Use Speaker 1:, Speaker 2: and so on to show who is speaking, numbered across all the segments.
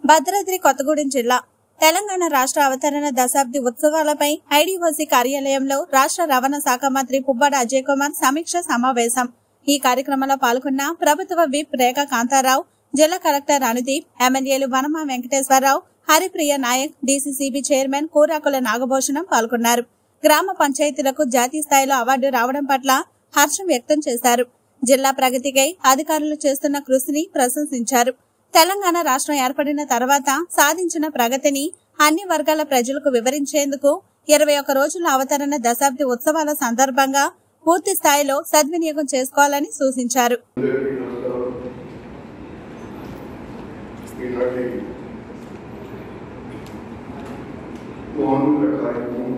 Speaker 1: భద్రాద్రి కొత్తగూడెం జిల్లా తెలంగాణ రాష్ట్ర అవతరణ దశాబ్ది ఉత్సవాలపై ఐడీఓసీ కార్యాలయంలో రాష్ట్ర రవాణా శాఖ మంత్రి పువ్వాడ అజయ్ కుమార్ సమీక్ష సమావేశం ఈ కార్యక్రమంలో పాల్గొన్న ప్రభుత్వ విప్ రేఖా కాంతారావు జిల్లా కలెక్టర్ అనుదీప్ ఎమ్మెల్యేలు వనమా వెంకటేశ్వరరావు హరిప్రియ నాయక్ డీసీసీబీ చైర్మన్ కూరాకుల నాగభూషణం పాల్గొన్నారు గ్రామ పంచాయతీలకు జాతీయ స్థాయిలో అవార్డు రావడం పట్ల హర్షం వ్యక్తం చేశారు జిల్లా ప్రగతికై అధికారులు చేస్తున్న కృషిని ప్రశంసించారు తెలంగాణ రాష్ట్రం ఏర్పడిన తర్వాత సాధించిన ప్రగతిని అన్ని వర్గాల ప్రజలకు వివరించేందుకు ఇరవై ఒక్క రోజుల అవతరణ దశాబ్ది ఉత్సవాల సందర్భంగా పూర్తి స్థాయిలో సద్వినియోగం చేసుకోవాలని సూచించారు
Speaker 2: అందరికీ నమస్కారం ఈనాటి మౌనంగా కార్యక్రమం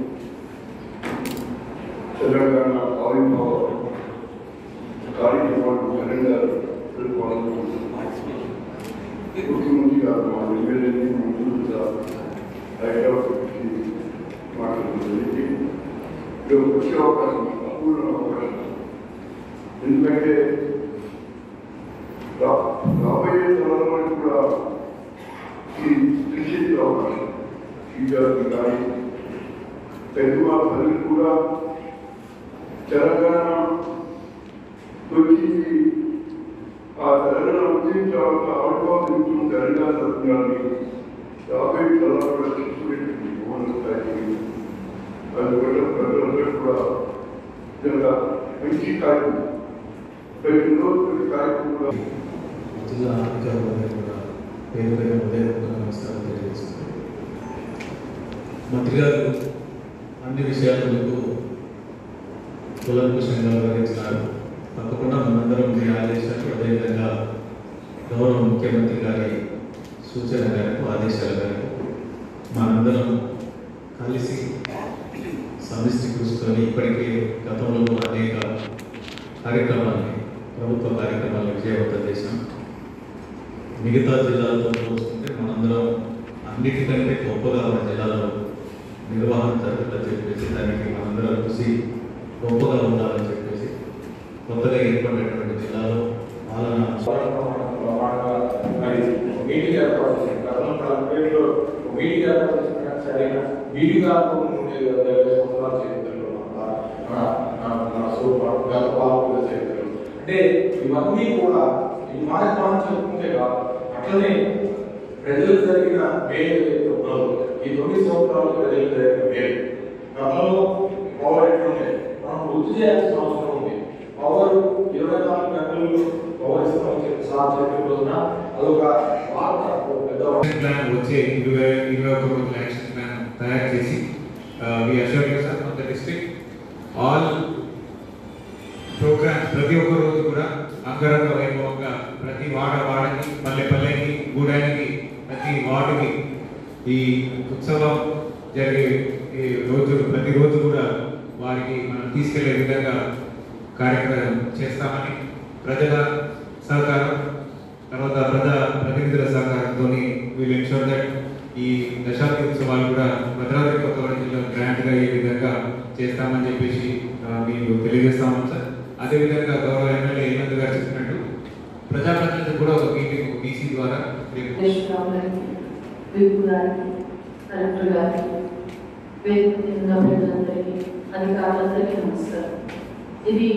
Speaker 2: తెలంగాణ ఆవిర్భావ కార్యక్రమాన్ని ఘనంగా జరుపుకోవాలనుకుంటున్నాం ముఖ్యమంత్రి గారు మా ఎమ్మెల్యేని మంత్రులుగా హైదరాబాద్కి మాట్లాడుతుంది ఇది ఒక వచ్చే అవకాశం అపూర్ణ అవకాశం ఎందుకంటే రా- రాబోయే తరాలకు కూడా ఈ దృష్టి అవకాశం విద్యార్థులు కానీ పెద్దవాళ్ళ ప్రజలు కూడా తెలంగాణ వచ్చింది ఆ తెలంగాణ వచ్చిన తర్వాత ఆడుకోవాల్సిన తెలంగాణ జరుగుతున్నారని రాబోయే తరాలు కూడా చూసుకునేటువంటి మోహన్ స్థాయి అందువల్ల ప్రజలందరూ కూడా నిజంగా మంచి కార్యక్రమం ప్రతిరోజు ప్రతి కార్యక్రమం కూడా
Speaker 3: జిల్లా అధికారులందరూ కూడా పేరు పేరు ఉదయపూర్వక నమస్కారం తెలియజేస్తున్నాను మంత్రి గారు అన్ని విషయాలకు కులంకుశంగా వివరించినారు తప్పకుండా మనందరం మీ ఆదేశాలు అదేవిధంగా గౌరవ ముఖ్యమంత్రి గారి సూచన మేరకు ఆదేశాల మేరకు మనందరం కలిసి సమిష్టి కృషితో ఇప్పటికే గతంలో అనేక కార్యక్రమాన్ని ప్రభుత్వ కార్యక్రమాలను విజయవంతం చేశాం మిగతా జిల్లాలతో పోల్చుకుంటే మనందరం అన్నిటికంటే గొప్పగా ఉన్న జిల్లాలో నిర్వహణ జరుగుతుందని చెప్పేసి దానికి మనందరం కృషి గొప్పగా ఉండాలని చెప్పేసి కొత్తగా ఏర్పడినటువంటి జిల్లాలో పాలన
Speaker 4: మరి మీటింగ్ ఏర్పాటు చేశారు గతంలో పేరులో మీటింగ్ ఏర్పాటు చేసిన సరైన మీటింగ్ ఉండే సంవత్సరాల చరిత్రలో మన మన- మన సూపర్ గత పాలకుల చరిత్రలో అంటే ఇవన్నీ కూడా ఈ మనకి మనం చెప్పుకుంటే కాదు అట్లనే ప్రజలకు జరిగిన మేలు ఏదైతే ఉన్నదో ఈ తొమ్మిది సంవత్సరాలు ప్రజలకు జరిగిన మేలు గతంలో పవర్ ఎట్లుండే మనం గుర్తు చేయాల్సిన అవసరం ఉంది పవర్ ఇరవై నాలుగు గంటలు పవర్ ఇస్తామని చెప్పి సార్ చెప్పిన రోజున అదొక వార్త ఒక పెద్ద
Speaker 5: యాక్షన్ ప్లాన్ వచ్చే ఇరవై ఇరవై ఒక రోజుల యాక్షన్ ప్లాన్ తయారు చేసి we assure you sir from the district all programmes ప్రతి ఒక్క రోజు కూడా అంగరంగ వైభవంగా ప్రతి వాడ వాడకి పల్లె పల్లెకి గూడానికి ప్రతి వార్డుకి ఈ ఉత్సవం జరిగే ఈ రోజు ప్రతి రోజు కూడా వారికి మనం తీసుకెళ్లే విధంగా కార్యక్రమం చేస్తామని ప్రజల సహకారం తర్వాత ప్రజా ప్రతినిధుల సహకారంతో వీళ్ళు ఎన్షూర్ దట్ ఈ దశాబ్ది ఉత్సవాలు కూడా భద్రాద్రి కొత్తగూడెం జిల్లా గ్రాండ్ గా ఈ విధంగా చేస్తామని చెప్పేసి ఆ, మీకు తెలియజేస్తామని సార్ అదేవిధంగా గౌరవ ఎమ్మెల్యే హేమంత్ గారు చెప్పినట్టు ప్రజాప్రతినిధులు కూడా ఒక మీటింగ్ ఒక బీసీ ద్వారా రేపు
Speaker 6: వెంకటేశ్వరరావు గారికి విపు గారికి కలెక్టర్ గారికి వేదిక మీద ఉన్న ప్రజలందరికీ అధికారులందరికీ నమస్కారం ఇది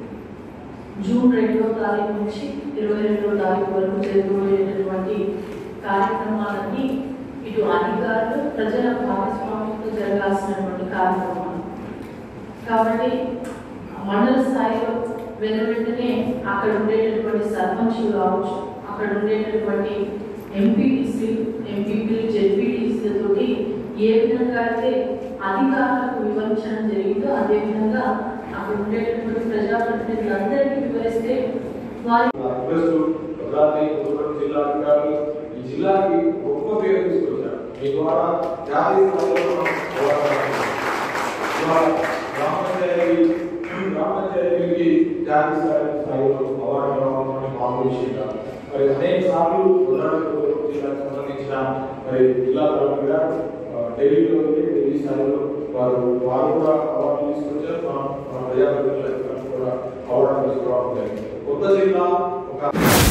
Speaker 6: జూన్ రెండవ తారీఖు నుంచి ఇరవై రెండవ తారీఖు వరకు జరగబోయేటటువంటి కార్యక్రమాలన్నీ ఇటు అధికారులు ప్రజల భాగస్వామ్యంతో జరగాల్సినటువంటి కార్యక్రమాలు కాబట్టి మండల స్థాయిలో వెన వెంటనే అక్కడ ఉండేటటువంటి సర్పంచులు కావచ్చు అక్కడ ఉండేటటువంటి ఎంపీటీసీ ఎంపీపీలు జెడ్పీటీసీలతోటి ఏ విధంగా అయితే అధికారులకు వివరించడం జరిగిందో అదే విధంగా అక్కడ ఉండేటటువంటి ప్రజాప్రతినిధులందరికీ వివరిస్తే వారి
Speaker 4: రిక్వెస్ట్ భద్రాద్రి కొత్తగూడెం జిల్లా అధికారులు ఈ జిల్లాకి గొప్ప పేరు తీసుకొచ్చారు మీ ద్వారా జాతీయ స్థాయిలో మనం పోరాడాలి. ఇవాళ గ్రామ పంచాయతీ గ్రామ పంచాయతీకి జాతీయ స్థాయి స్థాయిలో అవార్డు రావడం మామూలు విషయం కాదు మరి అనేక సార్లు భద్రాద్రి కొత్తగూడెం జిల్లాకు సంబంధించిన మరి జిల్లా కలెక్టర్ గారు ఆ, ఢిల్లీలో వెళ్ళి ఢిల్లీ స్థాయిలో వారు వారు కూడా అవార్డు తీసుకొచ్చారు మన మన ప్రజాప్రతినిధులు కూడా అవార్డు తీసుకోవడం జరిగింది కొత్త జిల్లా ఒక